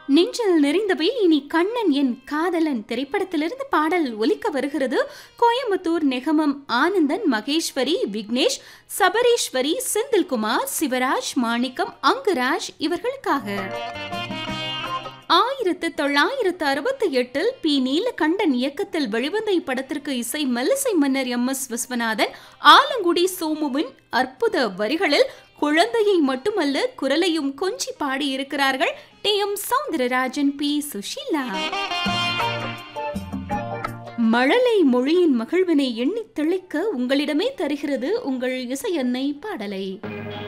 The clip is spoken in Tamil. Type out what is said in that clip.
நெஞ்சில் நிறைந்தவை இனி கண்ணன் என் காதலன் திரைப்படத்திலிருந்து பாடல் ஒலிக்க வருகிறது கோயம்புத்தூர் நெகமம் ஆனந்தன் மகேஸ்வரி விக்னேஷ் சபரீஸ்வரி செந்தில்குமார் சிவராஜ் மாணிக்கம் அங்குராஜ் இவர்களுக்காக ஆயிரத்து தொள்ளாயிரத்து அறுபத்தி எட்டில் பி நீலகண்டன் இயக்கத்தில் வெளிவந்த இப்படத்திற்கு இசை மெல்லிசை மன்னர் எம் எஸ் விஸ்வநாதன் ஆலங்குடி சோமுவின் அற்புத வரிகளில் குழந்தையை மட்டுமல்ல குரலையும் கொஞ்சி பாடியிருக்கிறார்கள் T M Soundararajan P Susheela மழலை மொழியின் மகிழ்வினை எண்ணித் தெளிக்க உங்களிடமே தருகிறது உங்கள் இசையன்னை பாடலை